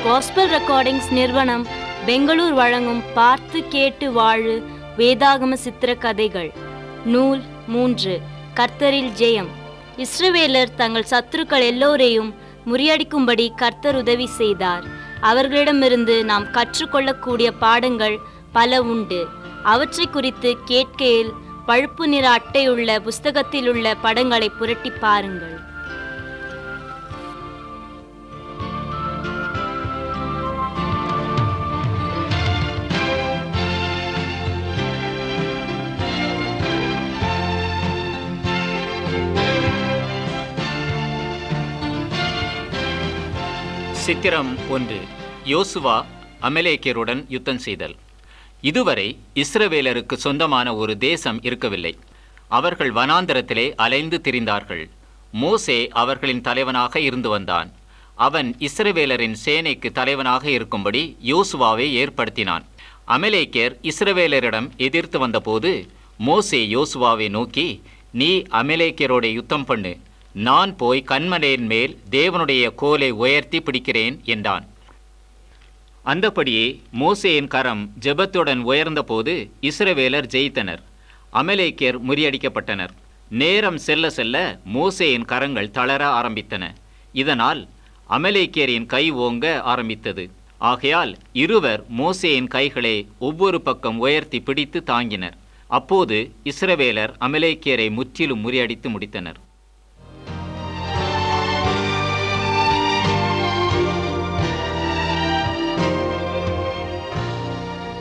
gospel recordings நிறுவனம் பெங்களூர் வழங்கும் பார்த்து கேட்டு வாழு வேதாகம சித்திர கதைகள் நூல் மூன்று கர்த்தரில் ஜெயம் இஸ்ரவேலர் தங்கள் சத்துருக்கள் எல்லோரையும் முறியடிக்கும்படி கர்த்தர் உதவி செய்தார் அவர்களிடமிருந்து நாம் கற்றுக்கொள்ளக்கூடிய பாடங்கள் பல உண்டு அவற்றை குறித்து கேட்கையில் பழுப்பு நிற அட்டையுள்ள புஸ்தகத்தில் உள்ள படங்களை புரட்டி பாருங்கள் சித்திரம் ஒன்று யோசுவா அமலேக்கியருடன் யுத்தம் செய்தல் இதுவரை இஸ்ரவேலருக்கு சொந்தமான ஒரு தேசம் இருக்கவில்லை அவர்கள் வனாந்தரத்திலே அலைந்து திரிந்தார்கள் மோசே அவர்களின் தலைவனாக இருந்து வந்தான் அவன் இஸ்ரவேலரின் சேனைக்கு தலைவனாக இருக்கும்படி யோசுவாவை ஏற்படுத்தினான் அமலேக்கியர் இஸ்ரவேலரிடம் எதிர்த்து வந்தபோது மோசே யோசுவாவை நோக்கி நீ அமலேக்கியரோட யுத்தம் பண்ணு நான் போய் கண்மலையின் மேல் தேவனுடைய கோலை உயர்த்தி பிடிக்கிறேன் என்றான் அந்தபடியே மோசேயின் கரம் ஜெபத்துடன் உயர்ந்தபோது இஸ்ரவேலர் ஜெயித்தனர் அமலேக்கியர் முறியடிக்கப்பட்டனர் நேரம் செல்ல செல்ல மோசேயின் கரங்கள் தளர ஆரம்பித்தன இதனால் அமலேக்கியரின் கை ஓங்க ஆரம்பித்தது ஆகையால் இருவர் மோசேயின் கைகளை ஒவ்வொரு பக்கம் உயர்த்தி பிடித்து தாங்கினர் அப்போது இஸ்ரவேலர் அமலேக்கியரை முற்றிலும் முறியடித்து முடித்தனர்